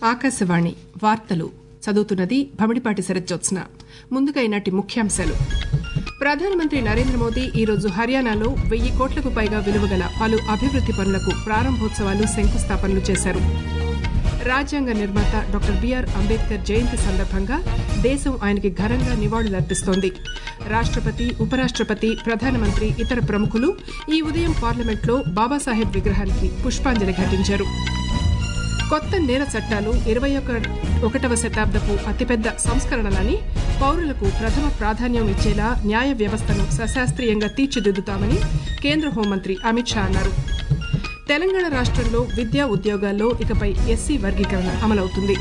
ఆకాశవాణి వార్తలు చదువుతున్నది భమిడిపాటి శరజ్జోత్స్న ముందుగా ఈనాటి ముఖ్యాంశాలు ప్రధానమంత్రి నరేంద్ర మోదీ ఈరోజు హర్యానాలో వెయ్యి కోట్లకు పైగా విలువగల పలు అభివృద్ది పనులకు ప్రారంభోత్సవాలు శంకుస్థాపనలు చేశారు రాజ్యాంగ నిర్మాత డాక్టర్ బిఆర్ అంబేద్కర్ జయంతి సందర్భంగా దేశం ఆయనకి ఘనంగా నివాళులర్పిస్తోంది రాష్టపతి ఉపరాష్టపతి ప్రధానమంత్రి ఇతర ప్రముఖులు ఈ ఉదయం పార్లమెంట్లో బాబాసాహెబ్ విగ్రహానికి పుష్పాంజలి ఘటించారు కొత్త నేర చట్టాలు ఇరవై ఒకటవ శతాబ్దపు అతిపెద్ద సంస్కరణలని పౌరులకు ప్రథమ ప్రాధాన్యం ఇచ్చేలా న్యాయ వ్యవస్థను సశాస్త్రీయంగా తీర్చిదిద్దుతామని కేంద్ర హోంమంత్రి అమిత్ షా అన్నారు తెలంగాణ రాష్ట్రంలో విద్యా ఉద్యోగాల్లో ఇకపై ఎస్సీ వర్గీకరణ అమలవుతుంది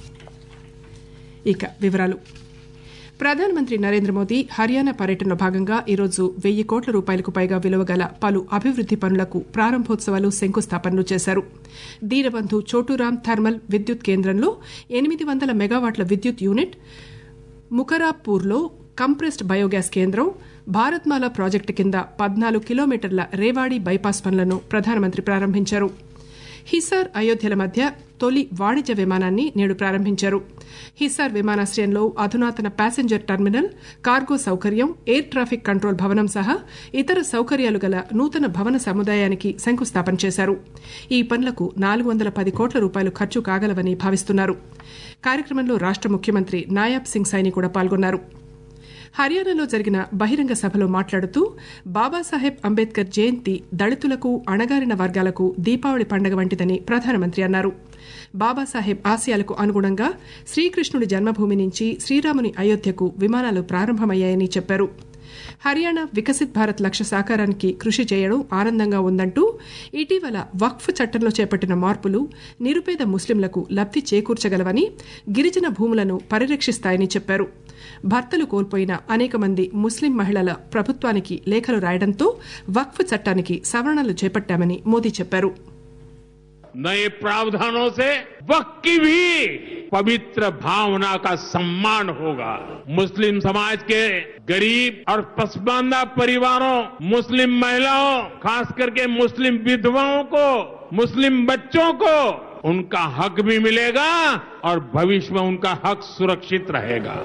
ఇక వివరాలు ప్రధానమంత్రి నరేంద్ర మోదీ హర్యానా పర్యటనలో భాగంగా ఈరోజు వెయ్యి కోట్ల రూపాయలకు పైగా విలువగల పలు అభివృద్ది పనులకు ప్రారంభోత్సవాలు శంకుస్థాపనలు చేశారు దీనబంధు చోటురామ్ థర్మల్ విద్యుత్ కేంద్రంలో ఎనిమిది వందల మెగావాట్ల విద్యుత్ యూనిట్ ముకరాపూర్లో కంప్రెస్డ్ బయోగ్యాస్ కేంద్రం భారత్మాల ప్రాజెక్టు కింద పద్నాలుగు కిలోమీటర్ల రేవాడి బైపాస్ పనులను ప్రధానమంత్రి ప్రారంభించారు హిసార్ అయోధ్యల మధ్య తొలి వాణిజ్య విమానాన్ని నేడు ప్రారంభించారు హిసార్ విమానాశ్రయంలో అధునాతన ప్యాసింజర్ టెర్మినల్ కార్గో సౌకర్యం ఎయిర్ ట్రాఫిక్ కంట్రోల్ భవనం సహా ఇతర సౌకర్యాలు గల నూతన భవన సముదాయానికి శంకుస్థాపన చేశారు ఈ పనులకు నాలుగు వందల పది కోట్ల రూపాయలు ఖర్చు కాగలవని భావిస్తున్నారు కార్యక్రమంలో రాష్ట ముఖ్యమంత్రి నాయాబ్ సింగ్ సైని కూడా పాల్గొన్నారు హర్యానాలో జరిగిన బహిరంగ సభలో మాట్లాడుతూ బాబాసాహెబ్ అంబేద్కర్ జయంతి దళితులకు అణగారిన వర్గాలకు దీపావళి పండుగ వంటిదని ప్రధానమంత్రి అన్నారు బాబాసాహెబ్ ఆశయాలకు అనుగుణంగా శ్రీకృష్ణుడి జన్మభూమి నుంచి శ్రీరాముని అయోధ్యకు విమానాలు ప్రారంభమయ్యాయని చెప్పారు హర్యానా వికసిత్ భారత్ లక్ష్య సాకారానికి కృషి చేయడం ఆనందంగా ఉందంటూ ఇటీవల వక్ఫ్ చట్టంలో చేపట్టిన మార్పులు నిరుపేద ముస్లింలకు లబ్ది చేకూర్చగలవని గిరిజన భూములను పరిరక్షిస్తాయని చెప్పారు భర్తలు కోల్పోయిన అనేక మంది ముస్లిం మహిళల ప్రభుత్వానికి లేఖలు రాయడంతో వక్ఫ్ చట్టానికి సవరణలు చేపట్టామని మోదీ చెప్పారు नए प्रावधानों से वक्त की भी पवित्र भावना का सम्मान होगा मुस्लिम समाज के गरीब और पसमानदा परिवारों मुस्लिम महिलाओं खास करके मुस्लिम विधवाओं को मुस्लिम बच्चों को उनका हक भी मिलेगा और भविष्य में उनका हक सुरक्षित रहेगा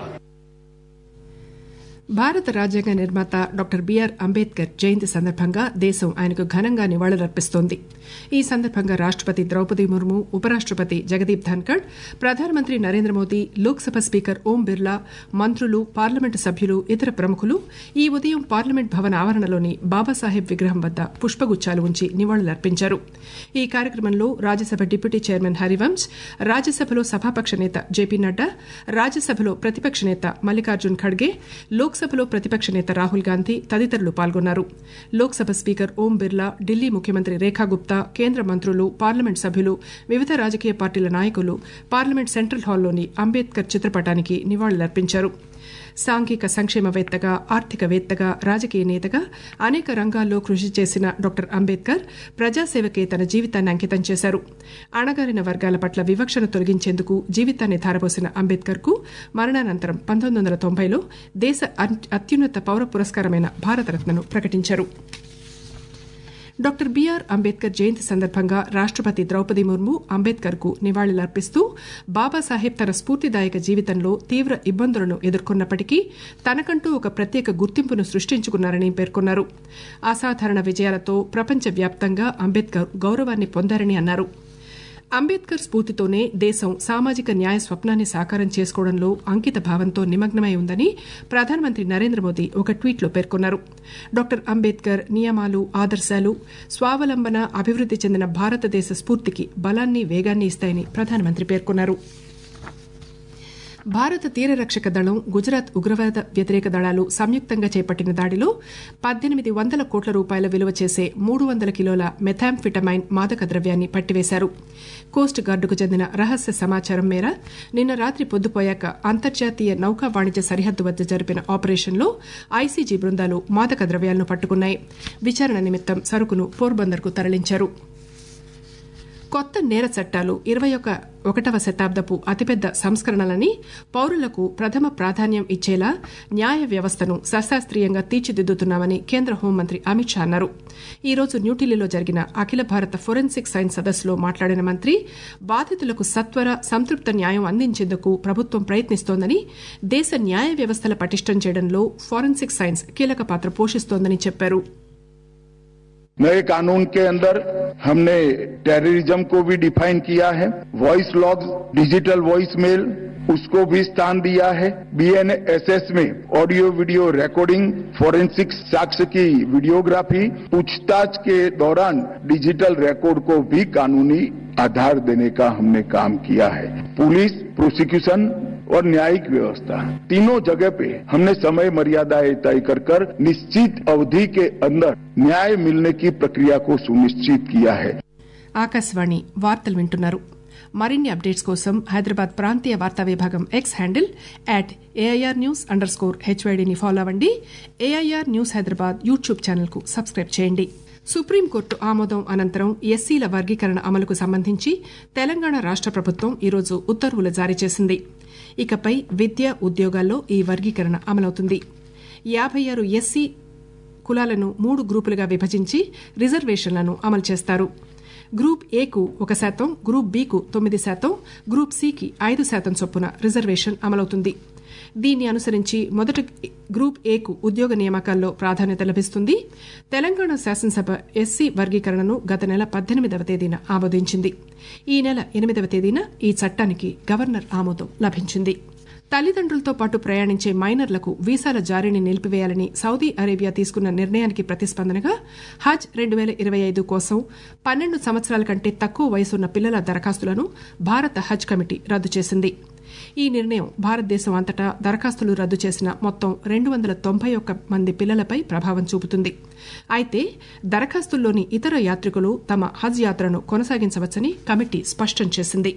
భారత రాజ్యాంగ నిర్మాత డాక్టర్ బిఆర్ అంబేద్కర్ జయంతి సందర్భంగా దేశం ఆయనకు ఘనంగా నివాళులర్పిస్తోంది ఈ సందర్భంగా రాష్టపతి ద్రౌపది ముర్ము ఉపరాష్టపతి జగదీప్ ధన్కడ్ ప్రధానమంత్రి నరేంద్ర మోదీ లోక్సభ స్పీకర్ ఓం బిర్లా మంత్రులు పార్లమెంటు సభ్యులు ఇతర ప్రముఖులు ఈ ఉదయం పార్లమెంట్ భవన ఆవరణలోని బాబాసాహెబ్ విగ్రహం వద్ద పుష్పగుచ్చాలు ఉంచి నివాళులర్పించారు ఈ కార్యక్రమంలో రాజ్యసభ డిప్యూటీ చైర్మన్ హరివంశ్ రాజ్యసభలో సభాపక్ష నేత జేపీ నడ్డా రాజ్యసభలో ప్రతిపక్ష నేత మల్లికార్జున్ ఖడ్గే లోక్సభలో ప్రతిపక్ష నేత రాహుల్ గాంధీ తదితరులు పాల్గొన్నారు లోక్సభ స్పీకర్ ఓం బిర్లా ఢిల్లీ ముఖ్యమంత్రి రేఖా గుప్తా కేంద్ర మంత్రులు పార్లమెంట్ సభ్యులు వివిధ రాజకీయ పార్టీల నాయకులు పార్లమెంట్ సెంట్రల్ హాల్లోని అంబేద్కర్ చిత్రపటానికి నివాళులర్పించారు సాంఘిక సంక్షేమవేత్తగా ఆర్థికవేత్తగా రాజకీయ నేతగా అనేక రంగాల్లో కృషి చేసిన డాక్టర్ అంబేద్కర్ ప్రజాసేవకే తన జీవితాన్ని అంకితం చేశారు అణగారిన వర్గాల పట్ల వివక్షను తొలగించేందుకు జీవితాన్ని ధారపోసిన అంబేద్కర్ కు మరణానంతరం పంతొమ్మిది వందల తొంభైలో దేశ అత్యున్నత పౌర పురస్కారమైన భారతరత్నను ప్రకటించారు డాక్టర్ బిఆర్ అంబేద్కర్ జయంతి సందర్భంగా రాష్టపతి ద్రౌపది ముర్ము అంబేద్కర్ కు నివాళులర్పిస్తూ బాబాసాహెబ్ తన స్ఫూర్తిదాయక జీవితంలో తీవ్ర ఇబ్బందులను ఎదుర్కొన్నప్పటికీ తనకంటూ ఒక ప్రత్యేక గుర్తింపును సృష్టించుకున్నారని పేర్కొన్నారు అసాధారణ విజయాలతో ప్రపంచవ్యాప్తంగా అంబేద్కర్ గౌరవాన్ని పొందారని అన్నారు అంబేద్కర్ స్ఫూర్తితోనే దేశం సామాజిక న్యాయ స్వప్నాన్ని సాకారం చేసుకోవడంలో అంకిత భావంతో నిమగ్నమై ఉందని ప్రధానమంత్రి నరేంద్ర మోదీ ఒక ట్వీట్లో పేర్కొన్నారు డాక్టర్ అంబేద్కర్ నియమాలు ఆదర్శాలు స్వావలంబన అభివృద్ది చెందిన భారతదేశ స్ఫూర్తికి బలాన్ని వేగాన్ని ఇస్తాయని ప్రధానమంత్రి పేర్కొన్నారు భారత తీరరక్షక దళం గుజరాత్ ఉగ్రవాద వ్యతిరేక దళాలు సంయుక్తంగా చేపట్టిన దాడిలో పద్దెనిమిది వందల కోట్ల రూపాయల విలువ చేసే మూడు వందల కిలోల మెథాంఫిటమైన్ మాదక ద్రవ్యాన్ని పట్టివేశారు కోస్ట్ గార్డుకు చెందిన రహస్య సమాచారం మేర నిన్న రాత్రి పొద్దుపోయాక అంతర్జాతీయ నౌకా వాణిజ్య సరిహద్దు వద్ద జరిపిన ఆపరేషన్లో ఐసీజీ బృందాలు మాదక ద్రవ్యాలను పట్టుకున్నాయి విచారణ నిమిత్తం సరుకును పోర్బందర్కు తరలించారు కొత్త నేర చట్టాలు ఇరవై ఒక ఒకటవ శతాబ్దపు అతిపెద్ద సంస్కరణలని పౌరులకు ప్రథమ ప్రాధాన్యం ఇచ్చేలా న్యాయ వ్యవస్థను సశాస్త్రీయంగా తీర్చిదిద్దుతున్నామని కేంద్ర హోంమంత్రి అమిత్ షా అన్నారు ఈ రోజు న్యూఢిల్లీలో జరిగిన అఖిల భారత ఫోరెన్సిక్ సైన్స్ సదస్సులో మాట్లాడిన మంత్రి బాధితులకు సత్వర సంతృప్త న్యాయం అందించేందుకు ప్రభుత్వం ప్రయత్నిస్తోందని దేశ న్యాయ వ్యవస్థల పటిష్టం చేయడంలో ఫోరెన్సిక్ సైన్స్ కీలక పాత్ర పోషిస్తోందని చెప్పారు नए कानून के अंदर हमने टेररिज्म को भी डिफाइन किया है voice log digital voice mail उसको भी स्थान दिया है बीएनएसएस में ऑडियो वीडियो रिकॉर्डिंग फोरेंसिक साक्ष्य की वीडियोग्राफी पूछताछ के दौरान डिजिटल रिकॉर्ड को भी कानूनी आधार देने का हमने काम किया है पुलिस प्रोसिक्यूशन और न्यायिक व्यवस्था तीनों जगह पे हमने समय मर्यादाएं तय कर कर निश्चित अवधि के अंदर न्याय मिलने की प्रक्रिया को सुनिश्चित किया है ఆకాశవాణి వార్తలు వింటున్నారు మరిన్ని అప్డేట్స్ కోసం హైదరాబాద్ ప్రాంతీయ వార్తా విభాగం X handle at AIR news underscore హెచ్వైడీని ఫాలో అవ్వండి AIR news Hyderabad YouTube channel కు సబ్స్క్రైబ్ చేయండి సుప్రీంకోర్టు ఆమోదం అనంతరం ఎస్సీల వర్గీకరణ అమలుకు సంబంధించి తెలంగాణ రాష్ట ప్రభుత్వం ఈరోజు ఉత్తర్వులు జారీ చేసింది ఇకపై విద్య ఉద్యోగాల్లో ఈ వర్గీకరణ అమలవుతుంది యాభై ఆరు ఎస్సీ కులాలను మూడు గ్రూపులుగా విభజించి రిజర్వేషన్లను అమలు చేస్తారు గ్రూప్ ఏకు ఒక శాతం గ్రూప్ బికు తొమ్మిది శాతం గ్రూప్ సికి ఐదు శాతం చొప్పున రిజర్వేషన్ అమలవుతుంది దీన్ని అనుసరించి మొదటి గ్రూప్ ఏకు ఉద్యోగ నియామకాల్లో ప్రాధాన్యత లభిస్తుంది తెలంగాణ శాసనసభ ఎస్సీ వర్గీకరణను గత నెల పద్దెనిమిదవ తేదీన ఆమోదించింది ఈ నెల ఎనిమిదవ తేదీన ఈ చట్టానికి గవర్నర్ ఆమోదం లభించింది తల్లిదండ్రులతో పాటు ప్రయాణించే మైనర్లకు వీసాల జారీని నిలిపివేయాలని సౌదీ అరేబియా తీసుకున్న నిర్ణయానికి ప్రతిస్పందనగా హజ్ రెండు వేల ఇరవై ఐదు కోసం పన్నెండు సంవత్సరాల కంటే తక్కువ వయసున్న పిల్లల దరఖాస్తులను భారత హజ్ కమిటీ రద్దు చేసింది ఈ నిర్ణయం భారతదేశం అంతటా దరఖాస్తులు రద్దు చేసిన మొత్తం రెండు వందల తొంభై ఒక్క మంది పిల్లలపై ప్రభావం చూపుతుంది అయితే దరఖాస్తుల్లోని ఇతర యాత్రికులు తమ హజ్ యాత్రను కొనసాగించవచ్చని కమిటీ స్పష్టం చేసింది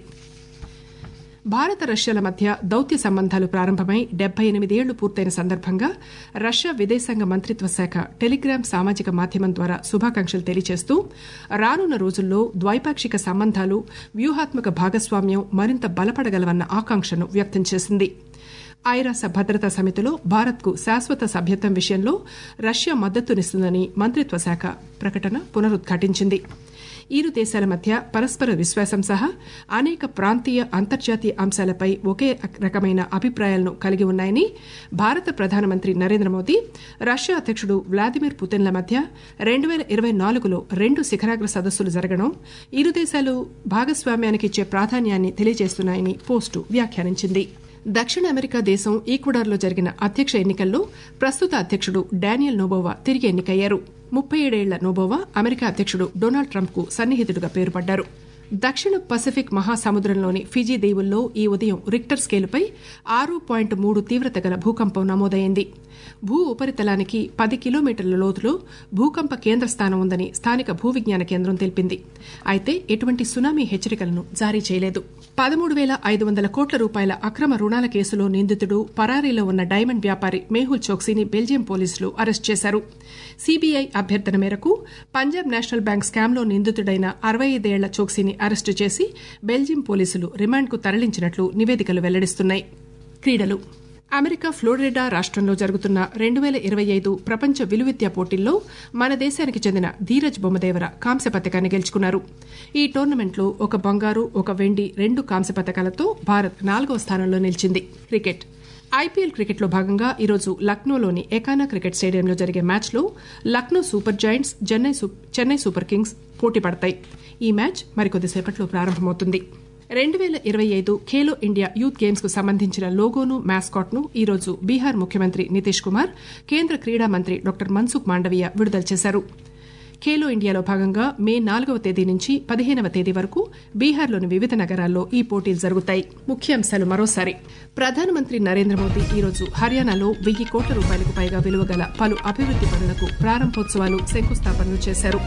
భారత రష్యాల మధ్య దౌత్య సంబంధాలు ప్రారంభమై డెబ్బై ఎనిమిదేళ్లు పూర్తయిన సందర్భంగా రష్యా విదేశాంగ మంత్రిత్వ శాఖ టెలిగ్రామ్ సామాజిక మాధ్యమం ద్వారా శుభాకాంక్షలు తెలియజేస్తూ రానున్న రోజుల్లో ద్వైపాక్షిక సంబంధాలు వ్యూహాత్మక భాగస్వామ్యం మరింత బలపడగలవన్న ఆకాంక్షను వ్యక్తం చేసింది ఐరాస భద్రతా సమితిలో భారత్కు శాశ్వత సభ్యత్వం విషయంలో రష్యా మద్దతునిస్తుందని మంత్రిత్వ శాఖ ప్రకటన పునరుద్ఘాటించింది ఇరు దేశాల మధ్య పరస్పర విశ్వాసం సహా అనేక ప్రాంతీయ అంతర్జాతీయ అంశాలపై ఒకే రకమైన అభిప్రాయాలను కలిగి ఉన్నాయని భారత ప్రధానమంత్రి నరేంద్ర మోదీ రష్యా అధ్యక్షుడు వ్లాదిమిర్ పుతిన్ల మధ్య రెండు వేల ఇరవై నాలుగులో రెండు శిఖరాగ్ర సదస్సులు జరగడం ఇరు దేశాలు భాగస్వామ్యానికి ఇచ్చే ప్రాధాన్యాన్ని తెలియజేస్తున్నాయని పోస్టు వ్యాఖ్యానించింది దక్షిణ అమెరికా దేశం ఈక్వడార్లో జరిగిన అధ్యక్ష ఎన్నికల్లో ప్రస్తుత అధ్యక్షుడు డానియల్ నోబోవా తిరిగి ఎన్నికయ్యారు ముప్పై ఏడేళ్ల నోబోవా అమెరికా అధ్యక్షుడు డొనాల్డ్ ట్రంప్ కు సన్నిహితుడుగా పేరుపడ్డారు దక్షిణ పసిఫిక్ మహాసముద్రంలోని ఫిజీ దీవుల్లో ఈ ఉదయం రిక్టర్ స్కేలుపై ఆరు పాయింట్ మూడు తీవ్రత గల భూకంపం నమోదైంది భూ ఉపరితలానికి పది కిలోమీటర్ల లోతులో భూకంప కేంద్ర స్థానం ఉందని స్థానిక భూ విజ్ఞాన కేంద్రం తెలిపింది అయితే ఎటువంటి సునామీ హెచ్చరికలను జారీ చేయలేదు పదమూడు వేల ఐదు వందల కోట్ల రూపాయల అక్రమ రుణాల కేసులో నిందితుడు పరారీలో ఉన్న డైమండ్ వ్యాపారి మేహుల్ చోక్సీని బెల్జియం పోలీసులు అరెస్ట్ చేశారు సీబీఐ అభ్యర్థన మేరకు పంజాబ్ నేషనల్ బ్యాంక్ స్కామ్లో నిందితుడైన అరవై ఐదేళ్ల చోక్సీని అరెస్టు చేసి బెల్జియం పోలీసులు రిమాండ్కు తరలించినట్లు నివేదికలు వెల్లడిస్తున్నాయి క్రీడలు అమెరికా ఫ్లోరిడా రాష్ట్రంలో జరుగుతున్న రెండు వేల ఇరవై ఐదు ప్రపంచ విలువిద్యా పోటీల్లో మన దేశానికి చెందిన ధీరజ్ బొమ్మదేవర కాంస్య పథకాన్ని గెలుచుకున్నారు ఈ టోర్నమెంట్లో ఒక బంగారు ఒక వెండి రెండు కాంస్య పథకాలతో భారత్ నాలుగవ స్థానంలో నిలిచింది క్రికెట్ ఐపీఎల్ క్రికెట్లో భాగంగా ఈరోజు లక్నోలోని ఎకానా క్రికెట్ స్టేడియంలో జరిగే మ్యాచ్లో Lucknow super giants Chennai super kings పోటీ పడతాయి ఈ మ్యాచ్ మరికొద్దిసేపట్లో ప్రారంభమవుతుంది రెండు వేల ఇరవై ఐదు ఖేలో ఇండియా యూత్ గేమ్స్ కు సంబంధించిన లోగోను మ్యాస్కాట్ ను ఈరోజు బీహార్ ముఖ్యమంత్రి నితీష్ కుమార్ కేంద్ర క్రీడా మంత్రి డాక్టర్ మన్సుఖ్ మాండవీయ విడుదల చేశారు ఖేలో ఇండియాలో భాగంగా మే నాలుగవ తేదీ నుంచి పదిహేనవ తేదీ వరకు బీహార్లోని వివిధ నగరాల్లో ఈ పోటీలు జరుగుతాయి ముఖ్యాంశాలు మరోసారి ప్రధానమంత్రి నరేంద్ర మోదీ ఈరోజు హర్యానాలో వెయ్యి కోట్ల రూపాయలకు పైగా విలువ గల పలు అభివృద్ది పనులకు ప్రారంభోత్సవాలు శంకుస్థాపనలు చేశారు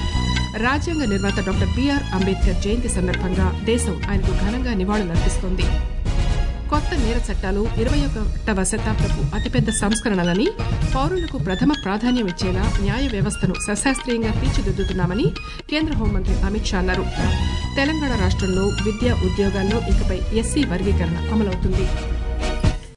రాజ్యాంగ నిర్మాత డాక్టర్ బిఆర్ అంబేద్కర్ జయంతి సందర్భంగా దేశం ఆయనకు ఘనంగా నివాళులర్పిస్తోంది కొత్త నేర చట్టాలు ఇరవై ఒకటవ శతాబ్దపు అతిపెద్ద సంస్కరణలని పౌరులకు ప్రథమ ప్రాధాన్యం ఇచ్చేలా న్యాయ వ్యవస్థను సశాస్త్రీయంగా తీర్చిదిద్దుతున్నామని కేంద్ర హోంమంత్రి అమిత్ షా అన్నారు తెలంగాణ రాష్ట్రంలో విద్యా ఉద్యోగాల్లో ఇకపై ఎస్సీ వర్గీకరణ అమలవుతుంది